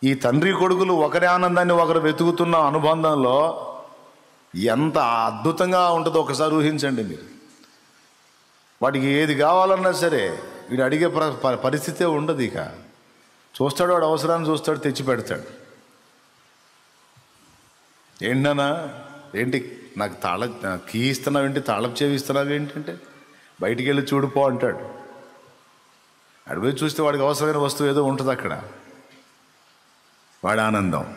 ఈ తండ్రి కొడుకులు ఒకరి ఆనందాన్ని ఒకరు వెతుకుతున్న అనుబంధంలో ఎంత అద్భుతంగా ఉంటుందో ఒకసారి ఊహించండి మీరు వాడికి ఏది కావాలన్నా సరే వీడు అడిగే ప్ర ప- పరిస్థితే ఉండదు ఇక చూస్తాడు వాడు అవసరాన్ని చూస్తాడు తెచ్చి పెడతాడు ఏంటన్నా ఏంటి నాకు తాళ కీ ఇస్తున్నావు ఏంటి తాళం చెవి ఇస్తున్నావు ఏంటంటే బయటికి వెళ్ళి చూడిపో అంటాడు అడిపోయి చూస్తే వాడికి అవసరమైన వస్తువు ఏదో ఉంటుంది అక్కడ వాడి ఆనందం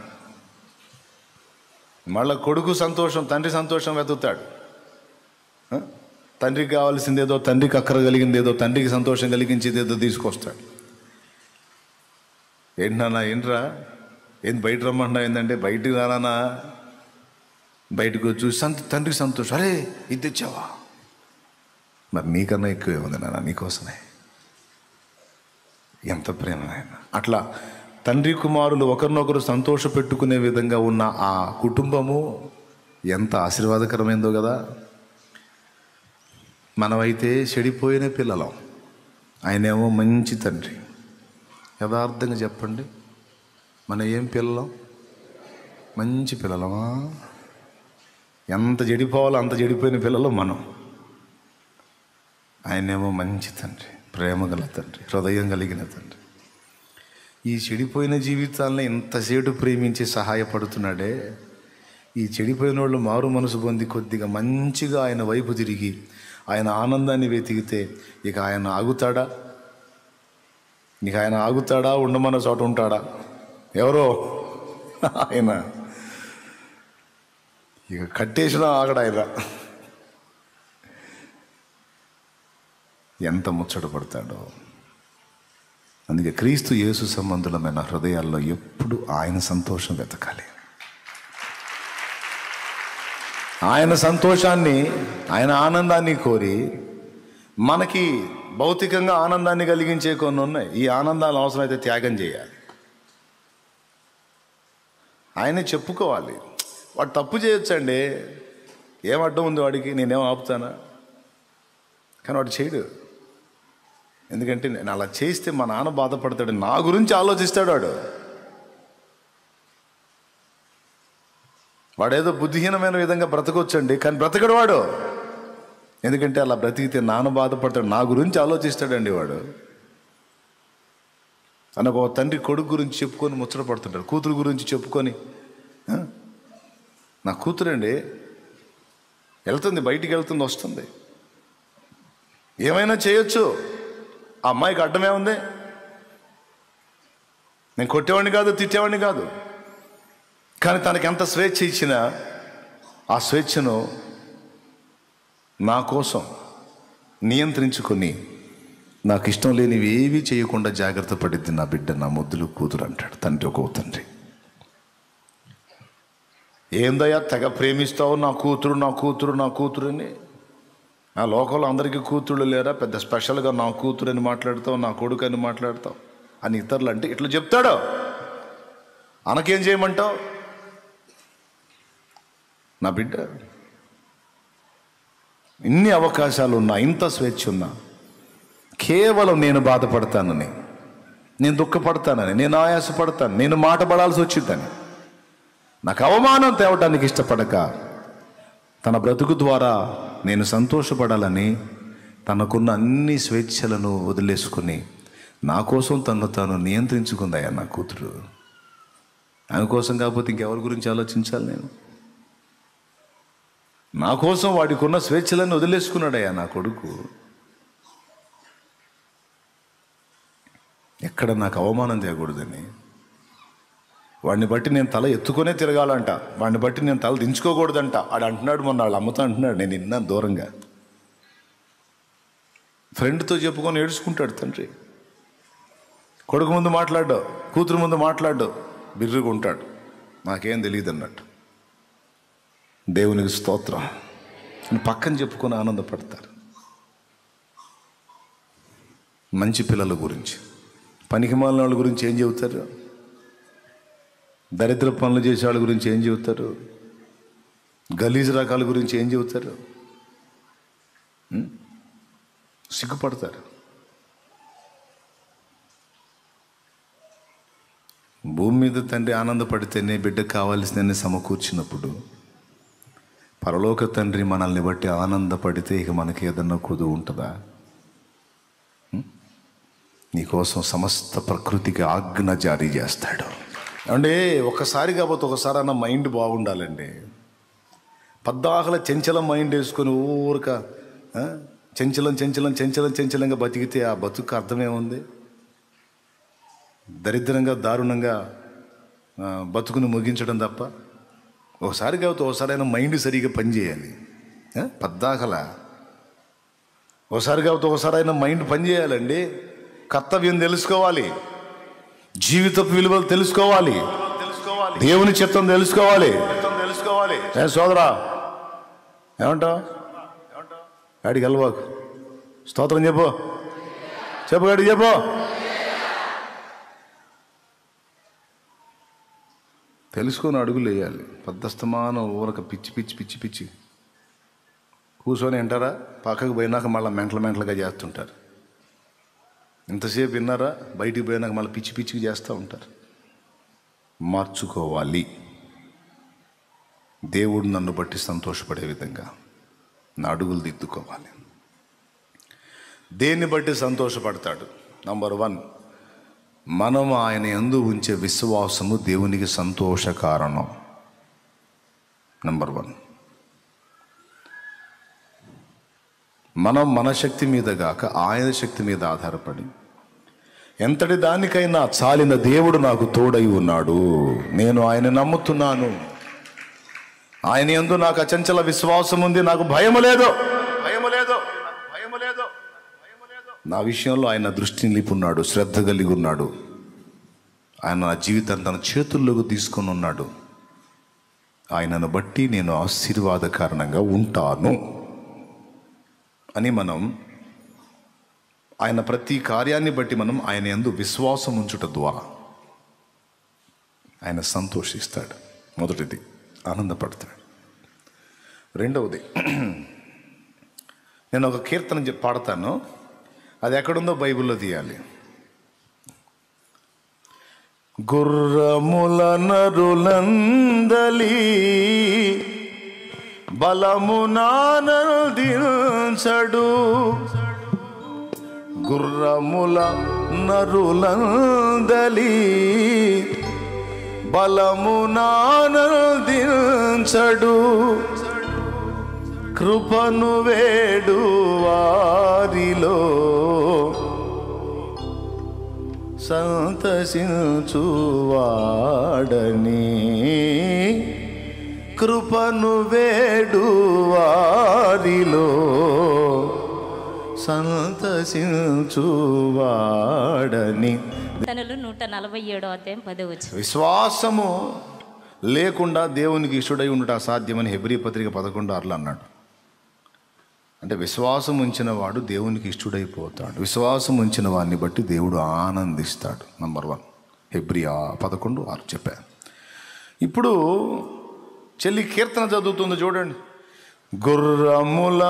మళ్ళా కొడుకు సంతోషం తండ్రి సంతోషం వెతుకుతాడు ఆ? తండ్రికి కావాల్సింది ఏదో తండ్రికి అక్కర కలిగింది ఏదో తండ్రికి సంతోషం కలిగించేది ఏదో తీసుకొస్తాడు ఏంటన్నా ఏంట్రా ఏంది బయట రమ్మంటున్నావు ఏంటంటే బయటికి రానా బయటకు వచ్చి చూసి సంత తండ్రికి సంతోషం అరే ఇది తెచ్చావా మరి నీకన్నా ఎక్కువే ఉంది నాన్న నీకోసమే ఎంత ప్రేమ నాయన అట్లా తండ్రి కుమారులు ఒకరినొకరు సంతోష పెట్టుకునే విధంగా ఉన్న ఆ కుటుంబము ఎంత ఆశీర్వాదకరమైందో కదా మనమైతే చెడిపోయిన పిల్లలం ఆయనేమో మంచి తండ్రి యథార్థంగా చెప్పండి మన ఏం పిల్లలం మంచి పిల్లలమా ఎంత చెడిపోవాలో అంత చెడిపోయిన పిల్లలు మనం ఆయనేమో మంచి తండ్రి ప్రేమ గల తండ్రి హృదయం కలిగిన తండ్రి ఈ చెడిపోయిన జీవితాలను ఇంతసేటు ప్రేమించి సహాయపడుతున్నాడే ఈ చెడిపోయిన వాళ్ళు మారు మనసు పొంది కొద్దిగా మంచిగా ఆయన వైపు తిరిగి ఆయన ఆనందాన్ని వెతికితే ఇక ఆయన ఆగుతాడా ఇక ఆయన ఆగుతాడా ఉండమన్న చోట ఉంటాడా ఎవరో ఆయన ఇక కట్టేసినా ఆగడు ఆయన ఎంత ముచ్చట పడతాడో అందుకే క్రీస్తు యేసు సంబంధులమైన హృదయాల్లో ఎప్పుడు ఆయన సంతోషం వెతకాలి ఆయన సంతోషాన్ని ఆయన ఆనందాన్ని కోరి మనకి భౌతికంగా ఆనందాన్ని కలిగించే కొన్ని ఉన్నాయి ఈ ఆనందాలు అవసరమైతే త్యాగం చేయాలి ఆయనే చెప్పుకోవాలి వాడు తప్పు చేయొచ్చండి ఏం అడ్డం ఉంది వాడికి నేనేం ఆపుతానా కానీ వాడు చేయడు ఎందుకంటే నేను అలా చేస్తే మా నాన్న బాధపడతాడు నా గురించి ఆలోచిస్తాడు వాడు వాడేదో బుద్ధిహీనమైన విధంగా బ్రతకొచ్చండి కానీ బ్రతకడు వాడు ఎందుకంటే అలా బ్రతికితే నాన్న బాధపడతాడు నా గురించి ఆలోచిస్తాడండి వాడు అనకు ఒక తండ్రి కొడుకు గురించి చెప్పుకొని ముచ్చట పడుతుంటాడు కూతురు గురించి చెప్పుకొని "ఆ? నా కూతురండి వెళ్తుంది బయటికి వెళ్తుంది వస్తుంది ఏమైనా చేయొచ్చు ఆ అమ్మాయికి అడ్డమే ఉంది నేను కొట్టేవాడిని కాదు తిట్టేవాడిని కాదు కానీ తనకి ఎంత స్వేచ్ఛ ఇచ్చినా ఆ స్వేచ్ఛను నా కోసం నియంత్రించుకొని నాకు ఇష్టం లేనివి ఏవీ చేయకుండా జాగ్రత్త పడిద్ది నా బిడ్డ నా ముద్దులు కూతురు అంటాడు తండ్రి ఒక తండ్రి ఏందయ్యా తెగ ప్రేమిస్తావు నా కూతురు నా కూతురు నా కూతురు అని ఆ లోకంలో అందరికీ కూతుళ్ళు లేరా పెద్ద స్పెషల్గా నా కూతురు అని మాట్లాడతావు నా కొడుకు అని మాట్లాడతావు అని ఇతరులు అంటే ఇట్లా చెప్తాడు అనకేం చేయమంటావు నా బిడ్డ ఇన్ని అవకాశాలు ఉన్నా ఇంత స్వేచ్ఛ ఉన్నా కేవలం నేను బాధపడతానని నేను దుఃఖపడతానని నేను ఆయాసపడతాను నేను మాట పడాల్సి వచ్చిందని నాకు అవమానం తేవటానికి ఇష్టపడక తన బ్రతుకు ద్వారా నేను సంతోషపడాలని తనకున్న అన్ని స్వేచ్ఛలను వదిలేసుకుని నా కోసం తను తాను నియంత్రించుకుందయ్యా నా కూతురు ఆమె కోసం కాకపోతే ఇంకెవరి గురించి ఆలోచించాలి నేను నా కోసం వాడికి ఉన్న స్వేచ్ఛలను వదిలేసుకున్నాడయ్యా నా కొడుకు ఎక్కడ నాకు అవమానం చేయకూడదని వాడిని బట్టి నేను తల ఎత్తుకొనే తిరగాలంట వాడిని బట్టి నేను తల దించుకోకూడదంట ఆడు అంటున్నాడు మొన్న వాళ్ళ అమ్మతో అంటున్నాడు నేను విన్నాను దూరంగా ఫ్రెండ్తో చెప్పుకొని ఏడుచుకుంటాడు తండ్రి కొడుకు ముందు మాట్లాడు కూతురు ముందు మాట్లాడు బిర్రుగా ఉంటాడు నాకేం తెలియదు అన్నట్టు దేవునికి స్తోత్రం అని పక్కన చెప్పుకొని ఆనందపడతారు మంచి పిల్లల గురించి పనికి మాలిన వాళ్ళ గురించి ఏం చెబుతారు దరిద్ర పనులు చేసే వాళ్ళ గురించి ఏం చెబుతారు గలీజ్ రకాల గురించి ఏం చెబుతారు ఉం? సిగ్గుపడతారు భూమి మీద తండ్రి ఆనందపడితేనే బిడ్డకు కావాల్సిన సమకూర్చినప్పుడు పరలోక తండ్రి మనల్ని బట్టి ఆనందపడితే ఇక మనకి ఏదన్నా కుదువు ఉంటుందా ఉం? నీకోసం సమస్త ప్రకృతికి ఆజ్ఞ జారీ చేస్తాడు అంటే ఒకసారి కాకపోతే ఒకసారి అన్న మైండ్ బాగుండాలండి పద్దాకల చెంచలం మైండ్ వేసుకొని ఊరక ఆ, చెంచలం చెంచలం చెంచలం చెంచలంగా బతికితే ఆ బతుకు అర్థమేముంది దరిద్రంగా దారుణంగా ఆ, బతుకును ముగించడం తప్ప ఒకసారి కాకపోతే ఒకసారైనా మైండ్ సరిగా పనిచేయాలి ఆ, పద్దాకల ఒకసారి కాకపోతే ఒకసారైనా మైండ్ పనిచేయాలండి కర్తవ్యం తెలుసుకోవాలి జీవితపు విలువలు తెలుసుకోవాలి దేవుని చిత్తం తెలుసుకోవాలి తెలుసుకోవాలి ఏ సోదరా ఏమంటావు గాడికి వెళ్ళబాకు స్తోత్రం చెప్పు చెప్పు గాడికి చెప్పు తెలుసుకొని అడుగులు వేయాలి పద్దస్తమానం ఊరక పిచ్చి పిచ్చి పిచ్చి పిచ్చి కూర్చొని వింటారా పక్కకు పోయినాక మళ్ళీ మెంటల మెంటలుగా చేస్తుంటారు ఇంతసేపు విన్నారా బయటికి పోయినాక మళ్ళీ పిచ్చి పిచ్చికి చేస్తూ ఉంటారు మార్చుకోవాలి దేవుడు నన్ను బట్టి సంతోషపడే విధంగా నా అడుగులు దిద్దుకోవాలి దేన్ని బట్టి సంతోషపడతాడు నంబర్ వన్ మనం ఆయన ఎందు ఉంచే విశ్వాసము దేవునికి సంతోష కారణం నంబర్ వన్ మనం మన శక్తి మీద గాక ఆయన శక్తి మీద ఆధారపడి ఎంతటి దానికైనా చాలిన దేవుడు నాకు తోడై ఉన్నాడు నేను ఆయన నమ్ముతున్నాను ఆయన ఎందు నాకు అచంచల విశ్వాసం ఉంది నాకు భయము లేదు భయము లేదు భయము లేదు నా విషయంలో ఆయన దృష్టిని నిలుపున్నాడు శ్రద్ధ కలిగి ఉన్నాడు ఆయన నా జీవితాన్ని తన చేతుల్లోకి తీసుకొని ఉన్నాడు ఆయనను బట్టి నేను ఆశీర్వాద కారణంగా ఉంటాను అని మనం ఆయన ప్రతి కార్యాన్ని బట్టి మనం ఆయన ఎందు విశ్వాసం ఉంచుట ద్వారా ఆయన సంతోషిస్తాడు మొదటిది ఆనందపడతాడు రెండవది నేను ఒక కీర్తన చెప్పి పాడతాను అది ఎక్కడుందో బైబిల్లో తీయాలి గుర్రముల నరులందలి బలము నానందించడు గుర్రముల నరులందలి బలము నానందించడు కృపను వేడు వారిలో సంతసించువాడని కృపను వేడు వారిలో సంతసించువాడని తనలు నూట నలభై ఏడో అధ్యాయం పదవచ్చు విశ్వాసము లేకుండా దేవునికి ఇష్టడై ఉండట అసాధ్యమని హెబ్రీ పత్రిక పదకొండు ఆరులు అన్నాడు అంటే విశ్వాసం ఉంచిన వాడు దేవునికి ఇష్టడైపోతాడు విశ్వాసం ఉంచిన వాడిని బట్టి దేవుడు ఆనందిస్తాడు నంబర్ వన్ హెబ్రి ఆ పదకొండు ఆరు చెప్పాను ఇప్పుడు చెల్లి కీర్తన చదువుతుంది చూడండి గుర్రముల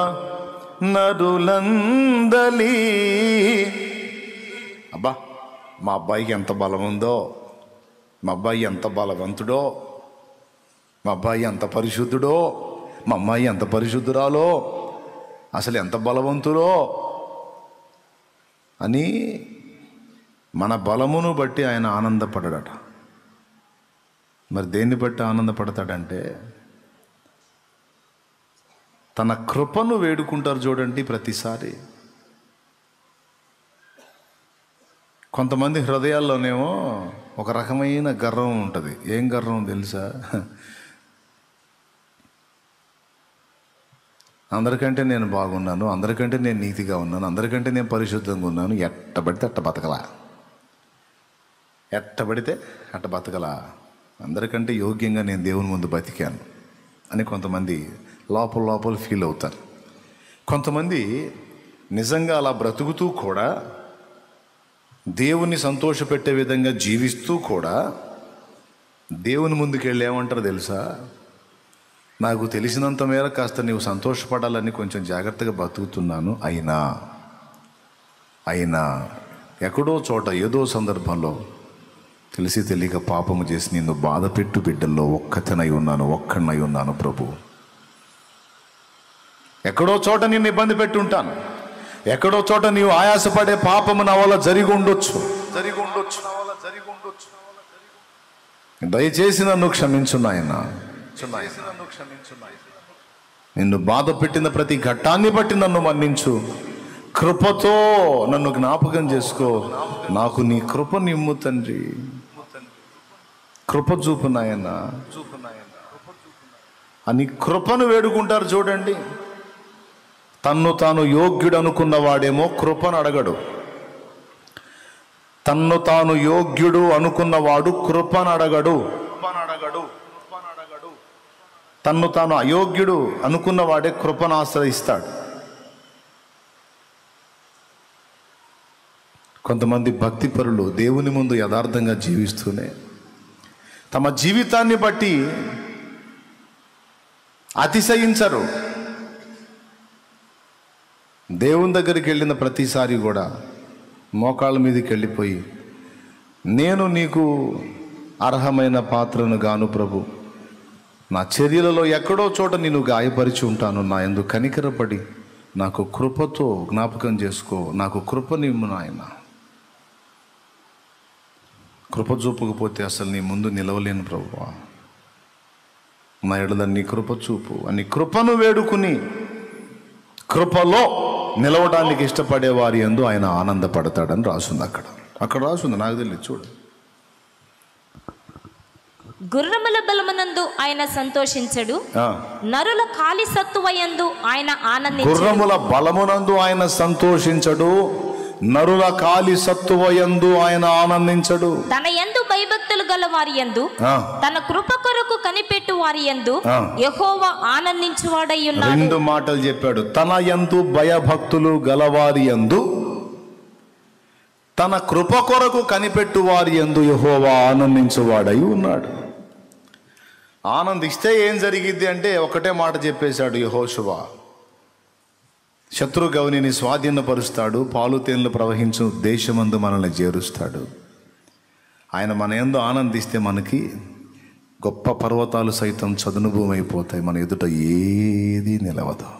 నరులందలి అబ్బా మా అబ్బాయికి ఎంత బలం ఉందో మా అబ్బాయి ఎంత బలవంతుడో మా అబ్బాయి ఎంత పరిశుద్ధుడో మా అమ్మాయి ఎంత పరిశుద్ధురాలో అసలు ఎంత బలవంతుడో అని మన బలమును బట్టి ఆయన ఆనందపడడట మరి దేన్ని బట్టి ఆనందపడతాడంటే తన కృపను వేడుకుంటారు చూడండి ప్రతిసారి కొంతమంది హృదయాల్లోనేమో ఒక రకమైన గర్వం ఉంటుంది ఏం గర్వం తెలుసా అందరికంటే నేను బాగున్నాను అందరికంటే నేను నీతిగా ఉన్నాను అందరికంటే నేను పరిశుద్ధంగా ఉన్నాను ఎట్టబడితే అట్ట బతకలా ఎట్టబడితే అట్ట బతకలా అందరికంటే యోగ్యంగా నేను దేవుని ముందు బతికాను అని కొంతమంది లోపల లోపల ఫీల్ అవుతారు కొంతమంది నిజంగా అలా బ్రతుకుతూ కూడా దేవుని సంతోషపెట్టే విధంగా జీవిస్తూ కూడా దేవుని ముందుకు వెళ్ళి ఏమంటారు తెలుసా నాకు తెలిసినంత మేర కాస్త నీవు సంతోషపడాలని కొంచెం జాగ్రత్తగా బతుకుతున్నాను అయినా అయినా ఎక్కడో చోట ఏదో సందర్భంలో తెలిసి తెలియక పాపము చేసి నిన్ను బాధ పెట్టు బిడ్డల్లో ఒక్కతనై ఉన్నాను ఒక్కడినై ఉన్నాను ప్రభు ఎక్కడో చోట నిన్ను ఇబ్బంది పెట్టి ఉంటాను ఎక్కడో చోట నీవు ఆయాసపడే పాపము నా వల్ల జరిగి ఉండొచ్చు జరిగి ఉండొచ్చు జరిగి ఉండొచ్చు దయచేసి నన్ను క్షమించు నాయన నిన్ను బాధ పెట్టిన ప్రతి ఘట్టాన్ని బట్టి నన్ను మన్నించు కృపతో నన్ను జ్ఞాపకం చేసుకో నాకు నీ కృప నిమ్ము తండ్రి కృప చూపు నాయన అని కృపను వేడుకుంటారు చూడండి తన్ను తాను యోగ్యుడు అనుకున్న వాడేమో కృపను అడగడు తన్ను తాను యోగ్యుడు అనుకున్నవాడు కృపను అడగడు తన్ను తాను అయోగ్యుడు అనుకున్నవాడే కృపను ఆశ్రయిస్తాడు కొంతమంది భక్తిపరులు దేవుని ముందు యథార్థంగా జీవిస్తూనే తమ జీవితాన్ని బట్టి అతిశయించరు దేవుని దగ్గరికి వెళ్ళిన ప్రతిసారి కూడా మోకాళ్ళ మీదకి వెళ్ళిపోయి నేను నీకు అర్హమైన పాత్రను గాను ప్రభు నా చర్యలలో ఎక్కడో చోట నేను గాయపరిచి ఉంటాను నా ఎందు కనికరపడి నాకు కృపతో జ్ఞాపకం చేసుకో నాకు కృప నిమ్ము నాయన కృప చూపకపోతే అసలు నీ ముందు నిలవలేను ప్రభువా నా ఎడల నీ కృప చూపు అని కృపను వేడుకుని కృపలో నిలవడానికి ఇష్టపడే వారి ఎందు ఆయన ఆనందపడతాడని రాసుంది అక్కడ అక్కడ రాసుంది నాకు తెలియదు చూడు గుర్రముల బలమునందు ఆయన సంతోషించడు ఆ. నరుల కాలి సత్తువయందు ఆయన ఆనందించడు గుర్రముల బలమునందు ఆయన సంతోషించడు నరుల కాలి సత్తువయందు ఆయన ఆనందించడు తన యందు భయభక్తులు గల వారి యందు ఆ. తన కృప కొరకు కనిపెట్టు వారి యందు ఆ. యెహోవా ఆనందించువాడై ఉన్నాడు రెండు మాటలు చెప్పాడు తన యందు భయభక్తులు గలవారి యందు తన కృప కొరకు కనిపెట్టు వారి యందు యహోవా ఆనందించువాడై ఉన్నాడు ఆనందిస్తే ఏం జరిగిద్ది అంటే ఒకటే మాట చెప్పేశాడు యహోశువా శత్రు గౌనిని స్వాధీనపరుస్తాడు పాలు తేనెలు ప్రవహించు దేశమందు మనల్ని చేరుస్తాడు ఆయన మన ఎందు ఆనందిస్తే మనకి గొప్ప పర్వతాలు సైతం చదును భూమి అయిపోతాయి మన ఎదుట ఏది నిలవదు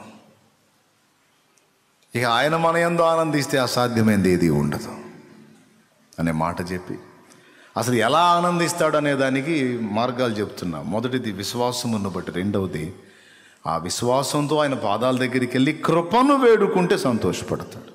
ఇక ఆయన మన ఎందు ఆనందిస్తే అసాధ్యమైనది ఏది ఉండదు అనే మాట చెప్పి అసలు ఎలా ఆనందిస్తాడు అనే దానికి మార్గాలు చెప్తున్నా మొదటిది విశ్వాసమును బట్టి రెండవది ఆ విశ్వాసంతో ఆయన పాదాల దగ్గరికి వెళ్ళి కృపను వేడుకుంటే సంతోషపడతాడు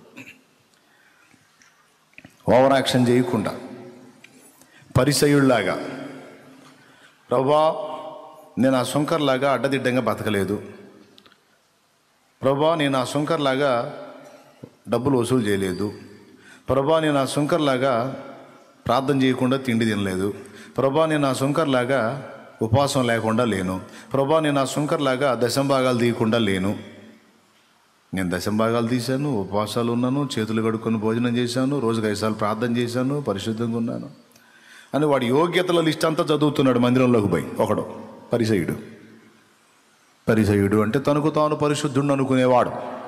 ఓవర్ యాక్షన్ చేయకుండా పరిసయుళ్లాగా ప్రభా నేను ఆ శంకర్లాగా అడ్డదిడ్డంగా బతకలేదు ప్రభా నేను ఆ శంకర్లాగా డబ్బులు వసూలు చేయలేదు ప్రభా నేను ఆ శంకర్లాగా ప్రార్థన చేయకుండా తిండి తినలేదు ప్రభా నేను ఆ శంకర్లాగా ఉపవాసం లేకుండా లేను ప్రభా నేను ఆ శంకర్లాగా దశంభాగాలు తీయకుండా లేను నేను దశంభాగాలు తీశాను ఉపవాసాలు ఉన్నాను చేతులు కడుక్కొని భోజనం చేశాను రోజుకు ఐదు సార్లు ప్రార్థన చేశాను పరిశుద్ధంగా ఉన్నాను అని వాడి యోగ్యతల లిస్ట్ అంతా చదువుతున్నాడు మందిరంలోకి పోయి ఒకడు పరిసయుడు పరిసయుడు అంటే తనకు తాను పరిశుద్ధుడు అనుకునేవాడు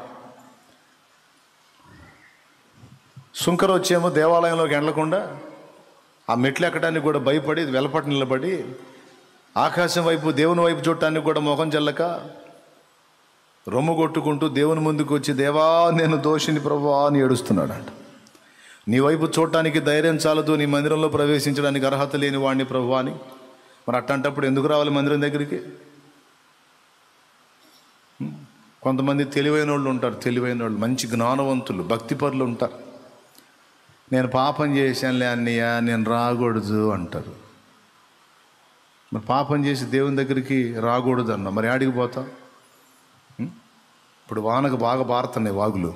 శుంకర్ వచ్చేమో దేవాలయంలోకి వెళ్ళకుండా ఆ మెట్లు ఎక్కడానికి కూడా భయపడి వెలపటి నిలబడి ఆకాశం వైపు దేవుని వైపు చూడటానికి కూడా ముఖం చెల్లక రొమ్ము కొట్టుకుంటూ దేవుని ముందుకు వచ్చి దేవా నేను దోషిని ప్రభువా అని ఏడుస్తున్నాడంట నీ వైపు చూడటానికి ధైర్యం చాలదు నీ మందిరంలో ప్రవేశించడానికి అర్హత లేని వాడిని ప్రభువా అని మరి అట్టంటప్పుడు ఎందుకు రావాలి మందిరం దగ్గరికి హ్మ్. కొంతమంది తెలివైన వాళ్ళు ఉంటారు తెలివైన వాళ్ళు మంచి జ్ఞానవంతులు భక్తిపరులు ఉంటారు నేను పాపం చేశానులే అన్నయ్య నేను రాకూడదు అంటారు మరి పాపం చేసి దేవుని దగ్గరికి రాకూడదు అన్న మరి ఆడికి పోతా హ్మ్? ఇప్పుడు వానకు బాగా బారుతున్నాయి వాగులు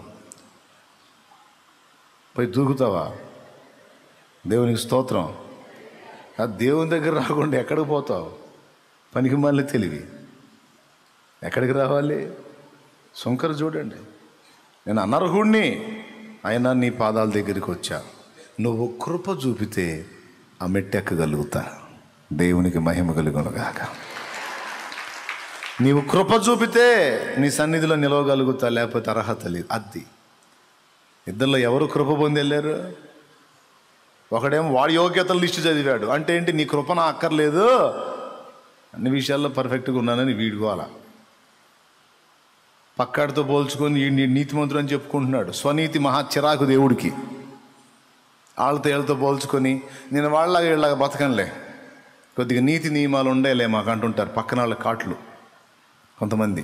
పోయి దూకుతావా దేవునికి స్తోత్రం ఆ దేవుని దగ్గర రాకుండా ఎక్కడికి పోతావు పనికి మళ్ళీ తెలివి ఎక్కడికి రావాలి శంకర్ చూడండి నేను అనర్హుణ్ణి అయినా నీ పాదాల దగ్గరికి వచ్చా నువ్వు కృప చూపితే ఆ మెట్టెక్కగలుగుతా దేవునికి మహిమ కలుగునుగాక నీవు కృప చూపితే నీ సన్నిధిలో నిలవగలుగుతా లేకపోతే అర్హత లేదు అది ఇద్దరిలో ఎవరు కృప పొంది వెళ్ళారు ఒకడేమో వాడి యోగ్యతల లిస్టు చదివాడు అంటే ఏంటి నీ కృప నా అక్కర్లేదు అన్ని విషయాల్లో పర్ఫెక్ట్గా ఉన్నానని వీడుకోవాలా పక్కాడితో పోల్చుకొని ఈ నీ- నీతిమంతుడు అని చెప్పుకుంటున్నాడు స్వనీతి మహా చిరాకు దేవుడికి వాళ్ళతో వీళ్ళతో పోల్చుకొని నేను వాళ్ళలాగా వీళ్ళలాగా బతకనులే కొద్దిగా నీతి నియమాలు ఉండేలే మాకు అంటుంటారు పక్కన వాళ్ళ కాట్లు కొంతమంది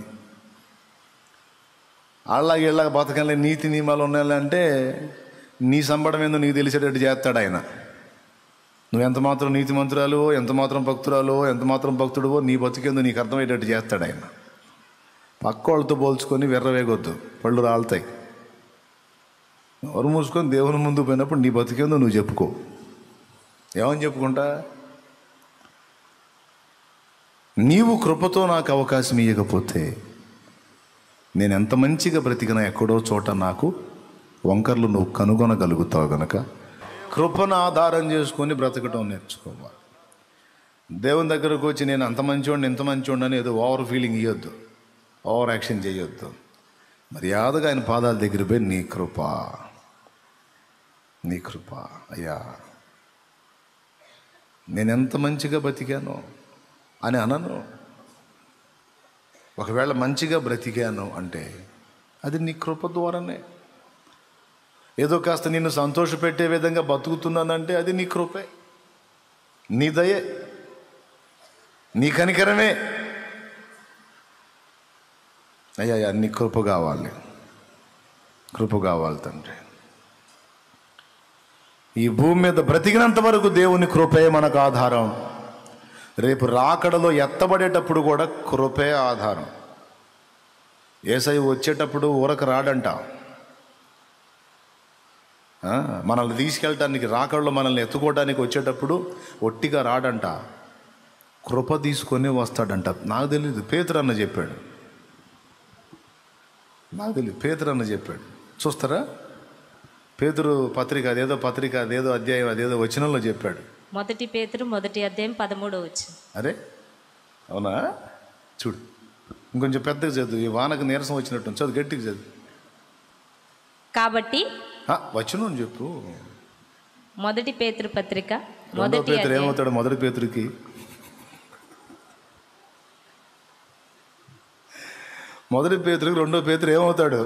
వాళ్ళలాగా వీళ్ళలాగా బతకనులే నీతి నియమాలు ఉన్నాయలే అంటే నీ సంబడం ఏందో నీకు తెలిసేటట్టు చేస్తాడు ఆయన నువ్వు ఎంత మాత్రం నీతి మంత్రాలు ఎంత మాత్రం భక్తురాలో ఎంత మాత్రం భక్తుడువో నీ బతుకేందో నీకు అర్థమయ్యేటట్టు చేస్తాడు ఆయన పక్క వాళ్ళతో పోల్చుకొని వెర్రవేగొద్దు పళ్ళు రాలుతాయి ఎవరు మూసుకొని దేవుని ముందు పోయినప్పుడు నీ బతికేందో నువ్వు చెప్పుకో ఏమని చెప్పుకుంటా నీవు కృపతో నాకు అవకాశం ఇవ్వకపోతే నేను ఎంత మంచిగా బ్రతికినా ఎక్కడో చోట నాకు వంకర్లు నువ్వు కనుగొనగలుగుతావు గనక కృపను ఆధారం చేసుకొని బ్రతకటం నేర్చుకోవాలి దేవుని దగ్గరకు వచ్చి నేను అంత మంచివాడిని ఇంత మంచివాడిని అని ఏదో ఓవర్ ఫీలింగ్ ఇవ్వద్దు ఓవర్ యాక్షన్ చేయొద్దు మర్యాదగా ఆయన పాదాల దగ్గర పోయి నీ కృప నీ కృప అయ్యా నేను ఎంత మంచిగా బ్రతికాను అని అనను ఒకవేళ మంచిగా బ్రతికాను అంటే అది నీ కృప ద్వారానే ఏదో కాస్త నిన్ను సంతోషపెట్టే విధంగా బతుకుతున్నానంటే అది నీ కృపే నీ దయే నీ కనికరమే అయ్యా అయ్యా, నీ కృప కావాలి కృప కావాలి తండ్రి ఈ భూమి మీద బ్రతికినంత వరకు దేవుని కృపే మనకు ఆధారం రేపు రాకడలో ఎత్తబడేటప్పుడు కూడా కృపే ఆధారం ఏసై వచ్చేటప్పుడు ఊరక రాడంట ఆ, మనల్ని తీసుకెళ్ళటానికి రాకడలో మనల్ని ఎత్తుకోవడానికి వచ్చేటప్పుడు ఒట్టిగా రాడంట కృప తీసుకొని వస్తాడంట నాకు తెలియదు పేతురు అన్న చెప్పాడు నాకు తెలియదు పేతురు అన్న చెప్పాడు చూస్తారా పేతురు పత్రిక అదేదో పత్రిక అదేదో అధ్యాయం అదేదో వచనంలో చెప్పాడు మొదటి పేతురు మొదటి అధ్యాయం పదమూడో వచ్చు అరే అవునా చూడు ఇంకొంచెం పెద్దగా చదువు ఈ వానకు నీరసం వచ్చినట్టు చదువు గట్టిగా చదువు కాబట్టి ఆ, వచనం చెప్పు మొదటి పేతురు పత్రిక రెండో మొదటి పేతురు అధ్యాయం ఏమవుతాడు మొదటి పేతురికి మొదటి పేతురికి రెండో పేతురు ఏమవుతాడు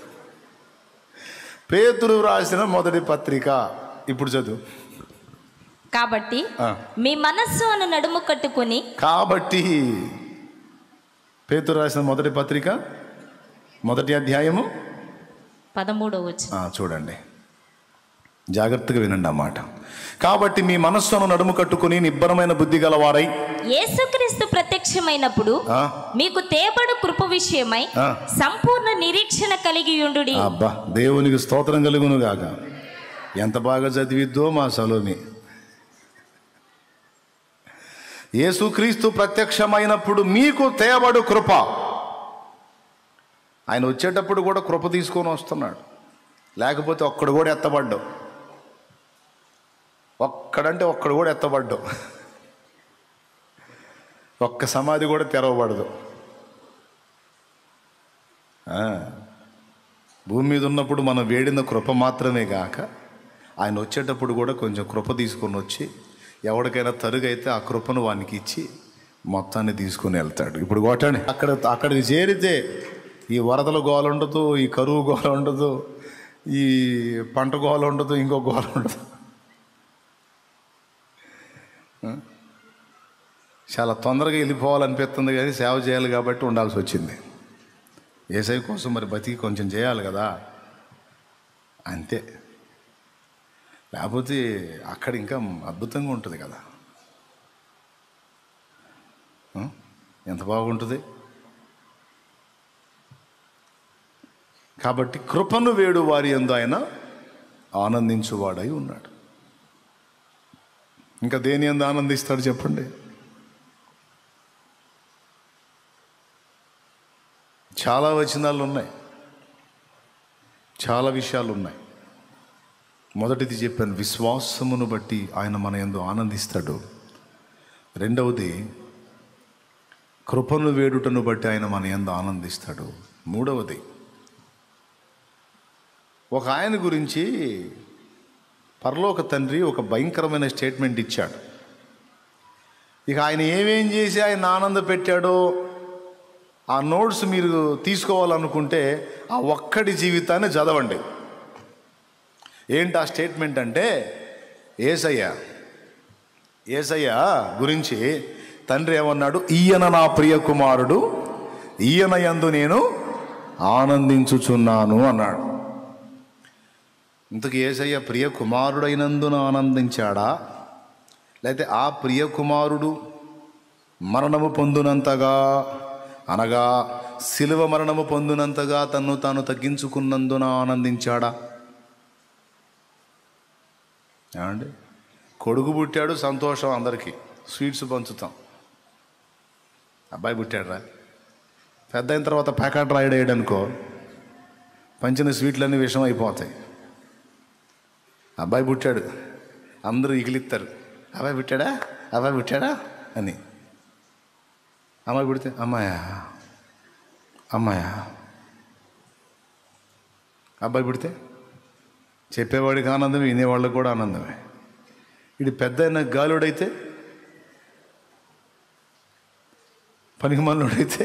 పేతురు రాసిన మొదటి పత్రిక ఇప్పుడు చదువు కాబట్టి ఆ. మీ మనస్సు అను నడుము కట్టుకొని కాబట్టి పేతురు రాసిన మొదటి పత్రిక మొదటి అధ్యాయము పదమూడో వచ్చు ఆ, చూడండి జాగ్రత్తగా వినండి ఆ మాట కాబట్టి మీ మనస్సును నడుము కట్టుకుని నిబ్బరమైన బుద్ధి గలవారై యేసుక్రీస్తు ప్రత్యక్షమైనప్పుడు ఆ, మీకు తేబడు కృప విషయమై ఆ. సంపూర్ణ నిరీక్షణ కలిగి ఉండుడి అబ్బా దేవునికి స్తోత్రం కలుగును గాక ఎంత బాగా చదివిద్దో మా సలోమి యేసుక్రీస్తు ప్రత్యక్షమైనప్పుడు మీకు తేబడు కృప ఆయన వచ్చేటప్పుడు కూడా కృప తీసుకొని వస్తున్నాడు లేకపోతే ఒక్కడు కూడా ఎత్తబడ్డావు ఒక్కడంటే ఒక్కడు కూడా ఎత్తబడ్డావు ఒక్క సమాధి కూడా తెరవబడదు ఆ. భూమి మీద ఉన్నప్పుడు మనం వేడిన కృప మాత్రమే కాక ఆయన వచ్చేటప్పుడు కూడా కొంచెం కృప తీసుకొని వచ్చి ఎవరికైనా తరుగైతే ఆ కృపను వానికి ఇచ్చి మొత్తాన్ని తీసుకొని వెళ్తాడు ఇప్పుడు కొట్టండి అక్కడ అక్కడికి చేరితే ఈ వరదల గోల ఉండదు ఈ కరువు గోల ఉండదు ఈ పంట గోల ఉండదు ఇంకో గోల ఉండదు ఆ? చాలా తొందరగా వెళ్ళిపోవాలనిపిస్తుంది కానీ సేవ చేయాలి కాబట్టి ఉండాల్సి వచ్చింది ఏసై కోసం మరి బతికి కొంచెం చేయాలి కదా అంతే లేకపోతే అక్కడ ఇంకా అద్భుతంగా ఉంటుంది కదా ఆ? ఎంత బాగుంటుంది కాబట్టి కృపను వేడు వారి ఎందు ఆయన ఆనందించువాడై ఉన్నాడు ఇంకా దేని ఎందు ఆనందిస్తాడు చెప్పండి చాలా వచనాలు ఉన్నాయి చాలా విషయాలు ఉన్నాయి మొదటిది చెప్పాను విశ్వాసమును బట్టి ఆయన మన ఎందు ఆనందిస్తాడు రెండవది కృపను వేడుటను బట్టి ఆయన మన ఎందు ఆనందిస్తాడు మూడవది ఒక ఆయన గురించి పరలోక తండ్రి ఒక భయంకరమైన స్టేట్మెంట్ ఇచ్చాడు ఇక ఆయన ఏమేం చేసి ఆయన ఆనంద పెట్టాడో ఆ నోట్స్ మీరు తీసుకోవాలనుకుంటే ఆ ఒక్కడి జీవితాన్ని చదవండి ఏంటి ఆ స్టేట్మెంట్ అంటే ఏసయ్య ఏసయ్య గురించి తండ్రి ఏమన్నాడు ఈయన నా ప్రియ కుమారుడు ఈయన యందు నేను ఆనందించుచున్నాను అన్నాడు ఇంతకు ఏసయ్య ప్రియ కుమారుడైనందున ఆనందించాడా లేకపోతే ఆ ప్రియ కుమారుడు మరణము పొందునంతగా అనగా శిలువ మరణము పొందినంతగా తన్ను తాను తగ్గించుకున్నందున ఆనందించాడా ఏమండి కొడుకు పుట్టాడు సంతోషం అందరికీ స్వీట్స్ పంచుతాం అబ్బాయి పుట్టాడురా పెద్ద అయిన తర్వాత ప్యాకెట్ రాయడేయడు అనుకో పంచిన స్వీట్లన్నీ విషం అయిపోతాయి అబ్బాయి పుట్టాడు అందరూ ఇగిలిస్తారు అబ్బాయి పుట్టాడా అబ్బాయి పుట్టాడా అని అమ్మాయి పుడితే అమ్మాయా అమ్మాయా అబ్బాయి పుడితే చెప్పేవాడికి ఆనందమే వినేవాళ్ళకి కూడా ఆనందమే ఇది పెద్ద అయిన గాలుడైతే పనికి మనోడైతే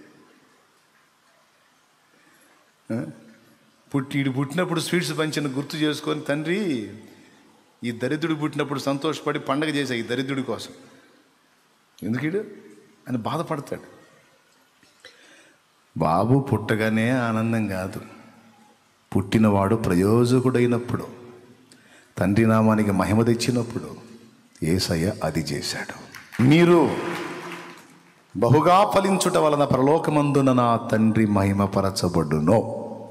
పుట్టి ఈడు పుట్టినప్పుడు స్వీట్స్ పంచిన గుర్తు చేసుకొని తండ్రి ఈ దరిద్రుడు పుట్టినప్పుడు సంతోషపడి పండగ చేసా ఈ దరిద్రుడి కోసం ఎందుకు ఈడు అని బాధపడతాడు బాబు పుట్టగానే ఆనందం కాదు పుట్టినవాడు ప్రయోజకుడైనప్పుడు తండ్రి నామానికి మహిమ తెచ్చినప్పుడు ఏసయ్య అది చేశాడు మీరు బహుగా ఫలించుట వలన ప్రలోకమందున నా తండ్రి మహిమపరచబడునో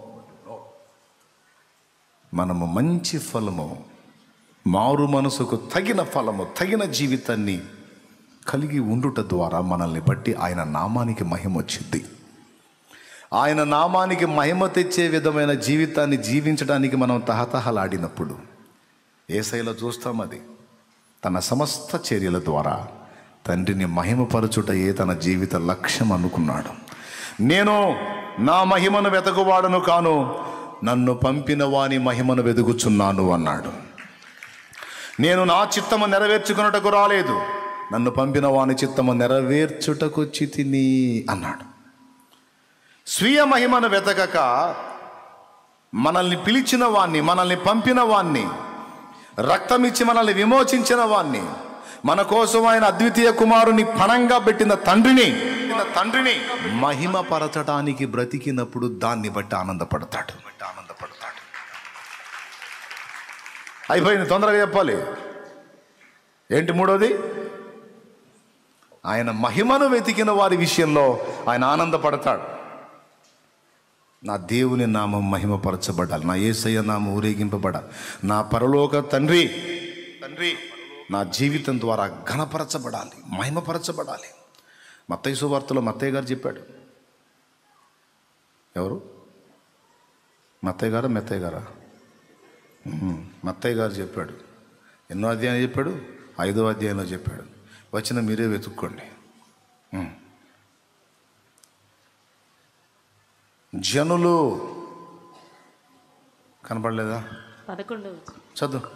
మనము మంచి ఫలము మారు మనసుకు తగిన ఫలము తగిన జీవితాన్ని కలిగి ఉండుట ద్వారా మనల్ని బట్టి ఆయన నామానికి మహిమ వచ్చింది ఆయన నామానికి మహిమ తెచ్చే విధమైన జీవితాన్ని జీవించడానికి మనం తహతహలాడినప్పుడు ఏసైలో చూస్తాం అది తన సమస్త చర్యల ద్వారా తండ్రిని మహిమపరచుటయే తన జీవిత లక్ష్యం అనుకున్నాడు నేను నా మహిమను వెతకువాడను కాను నన్ను పంపిన వాని మహిమను వెతుకుచున్నాను అన్నాడు నేను నా చిత్తము నెరవేర్చుకున్నటకు రాలేదు నన్ను పంపిన వాని చిత్తము నెరవేర్చుటకు చితిని అన్నాడు స్వీయ మహిమను వెతకక మనల్ని పిలిచిన వాణ్ణి మనల్ని పంపిన వాణ్ణి రక్తమిచ్చి మనల్ని విమోచించిన వాణ్ణి మన కోసం ఆయన అద్వితీయ కుమారుని పణంగా పెట్టిన తండ్రిని తండ్రిని మహిమపరచడానికి బ్రతికినప్పుడు దాన్ని బట్టి ఆనందపడతాడు బట్టి ఆనందపడతాడు అయిపోయింది తొందరగా చెప్పాలి ఏంటి మూడోది ఆయన మహిమను వెతికిన వారి విషయంలో ఆయన ఆనందపడతాడు నా దేవుని నామం మహిమపరచబడాలి నా ఏసయ్య నామం ఊరేగింపబడాలి నా పరలోక తండ్రి తండ్రి నా జీవితం ద్వారా ఘనపరచబడాలి మహిమపరచబడాలి మత్తయ్య సువార్తలో మత్తయ్య గారు చెప్పాడు ఎవరు మత్తయ్య గారా మెత్తయ్య గారా ఉహుం, మత్తయ్య గారు చెప్పాడు ఎన్నో అధ్యాయం చెప్పాడు ఐదో అధ్యాయంలో చెప్పాడు వచ్చిన మీరే వెతుక్కోండి ఉం. జనులు కనపడలేదా పదకొండు చదువు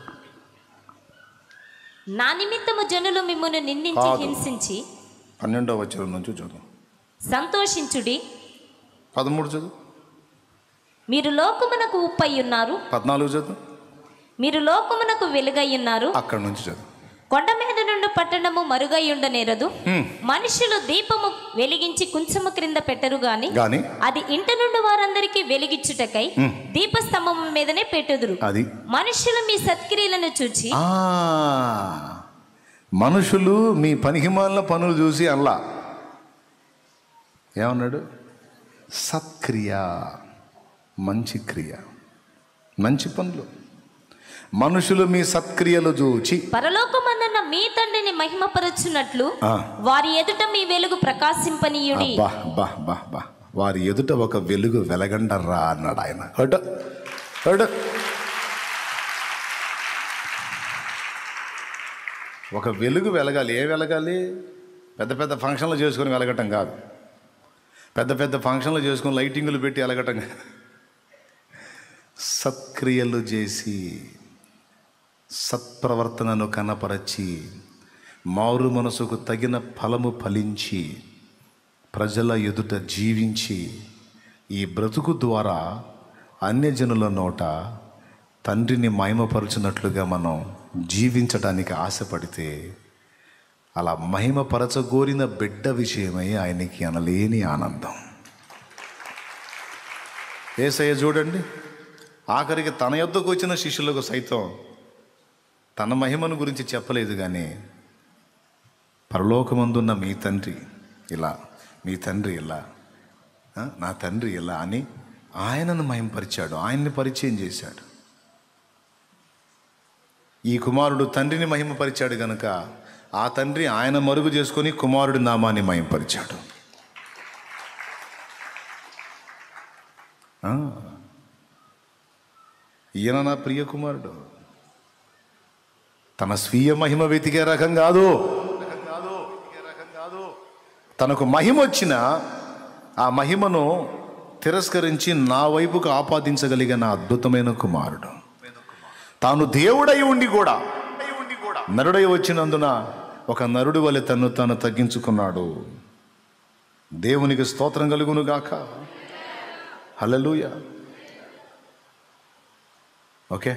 నా నిమిత్తము జనులు మిమ్మల్ని నిందించి కాదు. హింసించి పన్నెండో వచ్చిన నుంచి చదువు సంతోషించుడి పదమూడు చదువు మీరు లోకమునకు ఉప్పై ఉన్నారు పద్నాలుగు చదువు మీరు లోకమునకు వెలుగై ఉన్నారు అక్కడి నుంచి చదువు కొండ మీద నుండి పట్టణము మరుగై ఉండనేరదు హ్మ్. మనుషులు దీపము వెలిగించి కుంచము క్రింద పెట్టరు గాని కానీ అది ఇంట నుండి వారందరికీ వెలిగించుటకై దీపస్తంభము మీదనే పెట్టుదురు అది మనుషులు మీ సత్క్రియలను చూచి ఆ, మనుషులు మీ పనికిమాలిన పనులు చూసి అల్లా ఏమన్నాడు సత్క్రియ మంచి క్రియ మంచి పనులు మనుషులు మీ సత్క్రియలు చూచి పరలోకమందున్న మీ తండ్రిని మహిమపరచున్నట్లు ఆ. వారి ఎదుట మీ వెలుగు ప్రకాశింపనీయుడి బా బా బా బా వారి ఎదుట ఒక వెలుగు వెలగండర్రా అన్నాడు ఆయన హట్ హట్ ఒక వెలుగు వెలగాలి ఏ వెలగాలి పెద్ద పెద్ద ఫంక్షన్లు చేసుకొని వెలగటం కాదు పెద్ద పెద్ద ఫంక్షన్లు చేసుకొని లైటింగులు పెట్టి వెలగటం కాదు సత్క్రియలు చేసి సత్ప్రవర్తనను కనపరచి మారు మనసుకు తగిన ఫలము ఫలించి ప్రజల ఎదుట జీవించి ఈ బ్రతుకు ద్వారా అన్యజనుల నోట తండ్రిని మహిమపరచునట్లుగా మనం జీవించడానికి ఆశపడితే అలా మహిమపరచగోరిన బిడ్డ విషయమై ఆయనకి అనలేని ఆనందం ఏసయ్య చూడండి ఆఖరికి తన యొద్దకు వచ్చిన శిష్యులకు సైతం తన మహిమను గురించి చెప్పలేదు కానీ పరలోకమందున్న మీ తండ్రి ఇలా మీ తండ్రి ఇలా ఆ, నా తండ్రి ఇలా అని ఆయనను మహింపరిచాడు ఆయన్ని పరిచయం చేశాడు ఈ కుమారుడు తండ్రిని మహిమపరిచాడు గనుక ఆ తండ్రి ఆయన మరుగు చేసుకొని కుమారుడి నామాన్ని మహింపరిచాడు ఆ, ఈయన నా ప్రియ కుమారుడు తన స్వీయ మహిమ వెతికే రకం కాదు తనకు మహిమ వచ్చిన ఆ మహిమను తిరస్కరించి నా వైపుకు ఆపాదించగలిగిన అద్భుతమైన కుమారుడు తాను దేవుడై ఉండి కూడా నరుడై వచ్చినందున ఒక నరుడి వలె తను తాను తగ్గించుకున్నాడు దేవునికి స్తోత్రం కలుగును గాక హల్లెలూయా ఓకే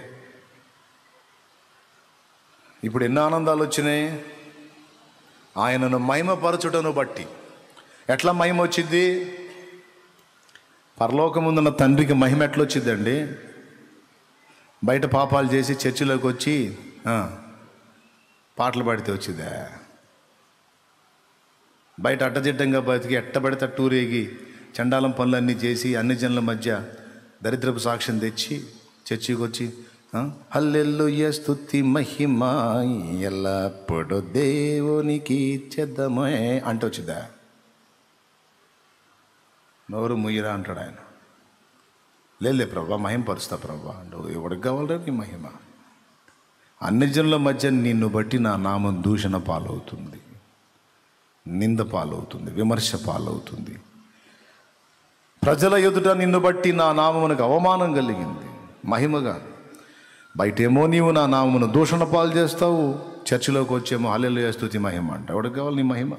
ఇప్పుడు ఎన్ని ఆనందాలు వచ్చినాయి ఆయనను మహిమపరచుటను బట్టి ఎట్లా మహిమ వచ్చింది పరలోకముందున్న తండ్రికి మహిమ ఎట్లా వచ్చిందండి బయట పాపాలు చేసి చర్చిలోకి వచ్చి ఆ, పాటలు పాడితే వచ్చిందా బయట అడ్డదిడ్డంగా బతికి ఎట్టబడితే టూరేగి చండాలం పనులన్నీ చేసి అన్ని జనుల మధ్య దరిద్రపు సాక్ష్యం తెచ్చి చర్చికి వచ్చి హల్లెల్లుయ స్తుతి మహిమ ఎల్లప్పుడు దేవునికి చెద్దమే అంటే వచ్చిందా నోరు ముయ్యరా అంటాడు ఆయన లేలే ప్రభా మహిమ పరుస్తా ప్రభా నువ్వు ఎవరికి కావాలరా నీ మహిమ అన్ని జనుల మధ్య నిన్ను బట్టి నా నామం దూషణ పాలవుతుంది నింద పాలవుతుంది విమర్శ పాలవుతుంది ప్రజల ఎదుట నిన్ను బట్టి నా నామమునకు అవమానం కలిగింది మహిమగా బయటేమో నీవు నా నామమును దూషణ పాలు చేస్తావు చర్చిలోకి వచ్చేమో హల్లెలూయా స్తుతి మహిమ అంట ఎవరికి కావాలి నీ మహిమ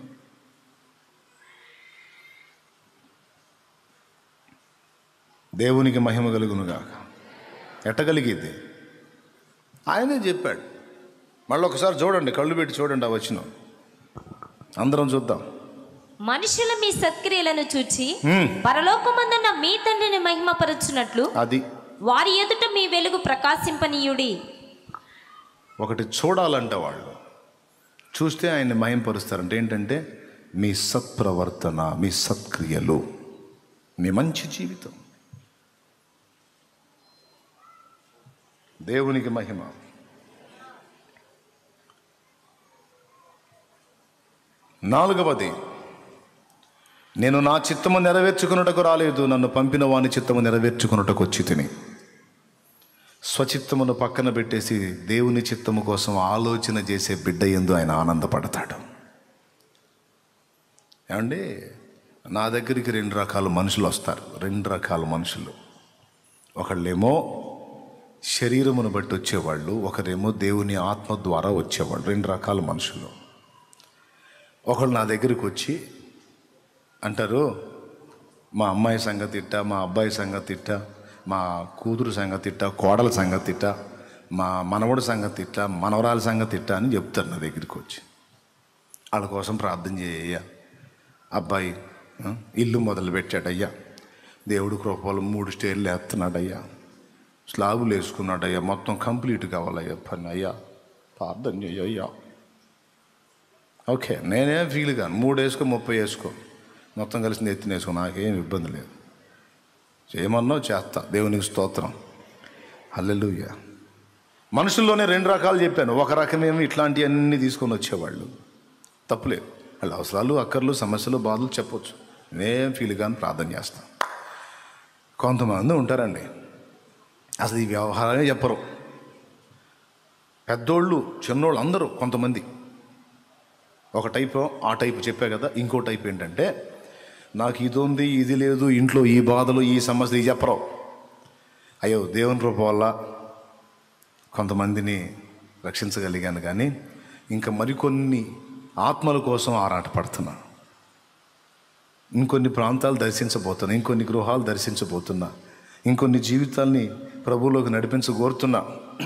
దేవునికి మహిమ కలుగునుగాక ఎట్టగలిగిద్ది ఆయనే చెప్పాడు మళ్ళీ ఒకసారి చూడండి కళ్ళు పెట్టి చూడండి ఆ వచ్చిన అందరం చూద్దాం మనుషుల మీ సత్క్రియలను చూచి హ్మ్. పరలోకమందున్న మీ తండ్రిని మహిమపరచునట్లు అది వారి ఎదుట మీ వెలుగు ప్రకాశింపనీయుడి ఒకటి చూడాలంట వాళ్ళు చూస్తే ఆయన్ని మహింపరుస్తారంటే ఏంటంటే మీ సత్ప్రవర్తన మీ సత్క్రియలు మీ మంచి జీవితం దేవునికి మహిమ నాలుగవది నేను నా చిత్తము నెరవేర్చుకున్నటకు రాలేదు నన్ను పంపిన వాని చిత్తము నెరవేర్చుకున్నటకు వచ్చి తిని స్వచిత్తమును పక్కన పెట్టేసి దేవుని చిత్తము కోసం ఆలోచన చేసే బిడ్డ ఎందు ఆయన ఆనందపడతాడు ఏమండి నా దగ్గరికి రెండు రకాల మనుషులు వస్తారు రెండు రకాల మనుషులు ఒకళ్ళేమో శరీరమును బట్టి వచ్చేవాళ్ళు ఒకరేమో దేవుని ఆత్మ ద్వారా వచ్చేవాళ్ళు రెండు రకాల మనుషులు ఒకళ్ళు నా దగ్గరికి వచ్చి అంటారు మా అమ్మాయి సంగతి ఇట్ట మా అబ్బాయి సంగతి ఇట్ట మా కూతురు సంగతి ఇట్ట కోడల సంగతి ఇట్ట మా మనవడు సంగతి ఇట్ట మనవరాల సంగతి ఇట్ట అని చెప్తారు నా దగ్గరికి వచ్చి వాళ్ళ కోసం ప్రార్థన చేయ్యా అబ్బాయి ఆ, ఇల్లు మొదలు పెట్టాడయ్యా దేవుడు కృపలు మూడు స్టేర్లు వేస్తున్నాడయ్యా స్లాబులు వేసుకున్నాడయ్యా మొత్తం కంప్లీట్ కావాలయ్యా పని అయ్యా ప్రార్థన చెయ్యయ్యా ఓకే నేనేం ఫీల్ కాను మూడు వేసుకో ముప్పై వేసుకో మొత్తం కలిసి ఎత్తిన వేసుకో నాకేం ఇబ్బంది లేదు చేయమన్నావు చేస్తా దేవునికి స్తోత్రం హల్లెలూయా మనుషుల్లోనే రెండు రకాలు చెప్పాను ఒక రకమేమో ఇట్లాంటివన్నీ తీసుకొని వచ్చేవాళ్ళు తప్పులేదు వాళ్ళ అవసరాలు అక్కర్లు సమస్యలు బాధలు చెప్పొచ్చు నేనేం ఫీల్ కానీ ప్రార్థన చేస్తాను కొంతమంది ఉంటారండి అసలు ఈ వ్యవహారమే చెప్పరు పెద్దోళ్ళు చిన్నోళ్ళు అందరూ కొంతమంది ఒక టైపు ఆ టైపు చెప్పా కదా ఇంకో టైప్ ఏంటంటే నాకు ఇది ఉంది ఇది లేదు ఇంట్లో ఈ బాధలు ఈ సమస్యలు ఇవి చెప్పరు అయ్యో దేవుని కృప వల్ల కొంతమందిని రక్షించగలిగాను కానీ ఇంకా మరికొన్ని ఆత్మల కోసం ఆరాటపడుతున్నా ఇంకొన్ని ప్రాంతాలు దర్శించబోతున్నా ఇంకొన్ని గృహాలు దర్శించబోతున్నా ఇంకొన్ని జీవితాల్ని ప్రభువులోకి నడిపించగోరుతున్నా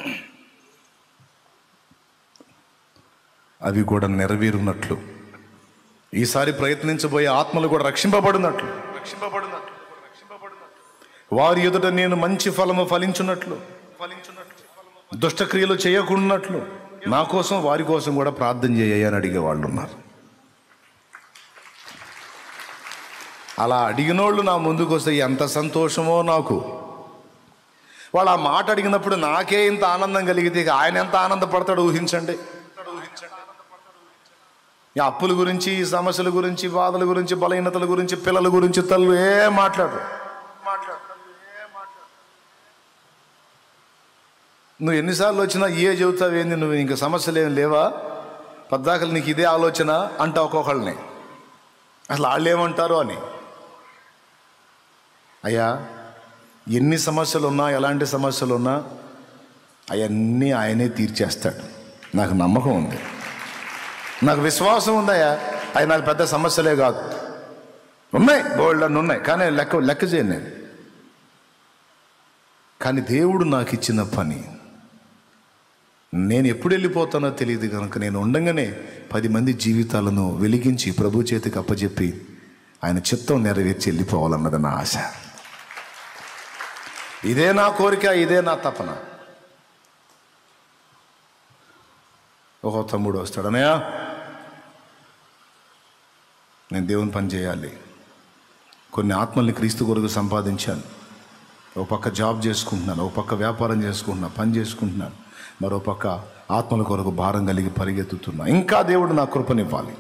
అవి కూడా నెరవేరున్నట్లు ఈసారి ప్రయత్నించబోయే ఆత్మలు కూడా రక్షింపబడినట్లు రక్షింపబడినట్లు వారి ఎదుట నేను మంచి ఫలము ఫలించున్నట్లు ఫలించున్నట్లు దుష్టక్రియలు చేయకుండాట్లు నా కోసం వారి కోసం కూడా ప్రార్థన చేయని అడిగే వాళ్ళు ఉన్నారు అలా అడిగినోళ్ళు నా ముందుకు వస్తే ఎంత సంతోషమో నాకు వాళ్ళు ఆ మాట అడిగినప్పుడు నాకే ఇంత ఆనందం కలిగితే ఇక ఆయన ఎంత ఆనందపడతాడో ఊహించండి ఈ అప్పుల గురించి ఈ సమస్యల గురించి బాధల గురించి బలహీనతల గురించి పిల్లల గురించి తల్లు ఏ మాట్లాడరు నువ్వు ఎన్నిసార్లు వచ్చినా ఏ చెబుతావు ఏంది నువ్వు ఇంకా సమస్యలు ఏం లేవా పద్దాకలు నీకు ఇదే ఆలోచన అంటావు ఒక్కొక్కళ్ళని అసలు వాళ్ళు ఏమంటారు అని అయ్యా ఎన్ని సమస్యలు ఉన్నా ఎలాంటి సమస్యలు ఉన్నా అవన్నీ ఆయనే తీర్చేస్తాడు నాకు నమ్మకం ఉంది నాకు విశ్వాసం ఉందయ్యా అవి నాకు పెద్ద సమస్యలే కాదు ఉన్నాయి బోల్డ్ అన్ని ఉన్నాయి కానీ లెక్క లెక్క చేయను నేను కానీ దేవుడు నాకు ఇచ్చిన పని నేను ఎప్పుడు వెళ్ళిపోతానో తెలియదు కనుక నేను ఉండగానే పది మంది జీవితాలను వెలిగించి ప్రభు చేతికి అప్పచెప్పి ఆయన చిత్తం నెరవేర్చి వెళ్ళిపోవాలన్నది నా ఆశ ఇదే నా కోరిక ఇదే నా తపన ఒక తమ్ముడు వస్తాడు అన్నయ్య నేను దేవుని పని చేయాలి కొన్ని ఆత్మల్ని క్రీస్తు కొరకు సంపాదించాను ఒక పక్క జాబ్ చేసుకుంటున్నాను ఒక పక్క వ్యాపారం చేసుకుంటున్నాను పని చేసుకుంటున్నాను మరో పక్క ఆత్మల కొరకు భారం కలిగి పరిగెత్తుతున్నా ఇంకా దేవుడు నా కృపనివ్వాలి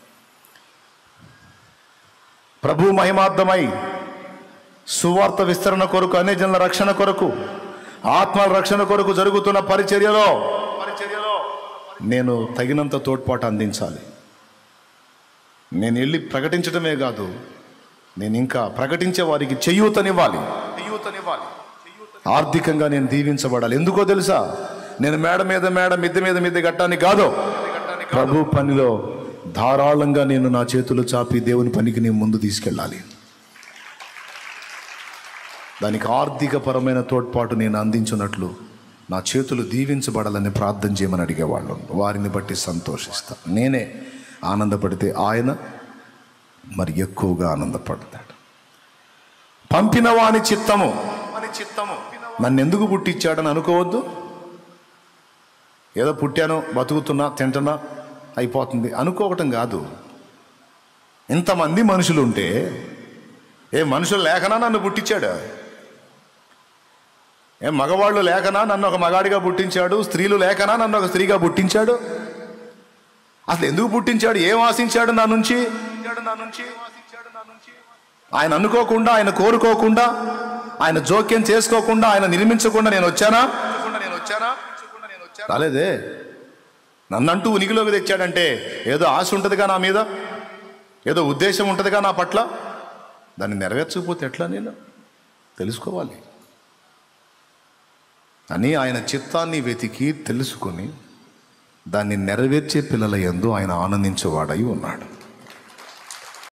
ప్రభు మహిమార్థమై సువార్త విస్తరణ కొరకు అనే జనుల రక్షణ కొరకు ఆత్మల రక్షణ కొరకు జరుగుతున్న పరిచర్యలో పరిచర్యలో నేను తగినంత తోడ్పాటు అందించాలి నేను వెళ్ళి ప్రకటించడమే కాదు నేను ఇంకా ప్రకటించే వారికి చేయూతనివ్వాలి చేయూతనివ్వాలి ఆర్థికంగా నేను దీవించబడాలి ఎందుకో తెలుసా నేను మేడ మీద మేడ మిద్దె మీద మిద్దె కట్టానికి కాదు ప్రభు పనిలో ధారాళంగా నేను నా చేతులు చాపి దేవుని పనికి నేను ముందు తీసుకెళ్ళాలి దానికి ఆర్థిక పరమైన తోడ్పాటు నేను అందించినట్లు నా చేతులు దీవించబడాలని ప్రార్థన చేయమని అడిగేవాళ్ళు వారిని బట్టి సంతోషిస్తా నేనే ఆనందపడితే ఆయన మరి ఎక్కువగా ఆనందపడతాడు పంపిన వాని చిత్తము చిత్తము నన్ను ఎందుకు పుట్టించాడని అనుకోవద్దు ఏదో పుట్టాను బతుకుతున్నా తింటున్నా అయిపోతుంది అనుకోవటం కాదు ఇంతమంది మనుషులు ఉంటే ఏ మనుషులు లేకనా నన్ను పుట్టించాడు ఏ మగవాళ్ళు లేకనా నన్ను ఒక మగాడిగా పుట్టించాడు స్త్రీలు లేకనా నన్ను ఒక స్త్రీగా పుట్టించాడు అసలు ఎందుకు పుట్టించాడు ఏం ఆశించాడు నా నుంచి నా నుంచి ఆయన అనుకోకుండా ఆయన కోరుకోకుండా ఆయన జోక్యం చేసుకోకుండా ఆయన నిర్మించకుండా నేను వచ్చానా నేను వచ్చానా రాలేదే నన్నంటూ ఉనికిలోకి తెచ్చాడంటే ఏదో ఆశ ఉంటుందిగా నా మీద ఏదో ఉద్దేశం ఉంటుందిగా నా పట్ల దాన్ని నెరవేర్చకపోతే ఎట్లా నేను తెలుసుకోవాలి అని ఆయన చిత్తాన్ని వెతికి తెలుసుకొని దాన్ని నెరవేర్చే పిల్లల యందు ఆయన ఆనందించేవాడై ఉన్నాడు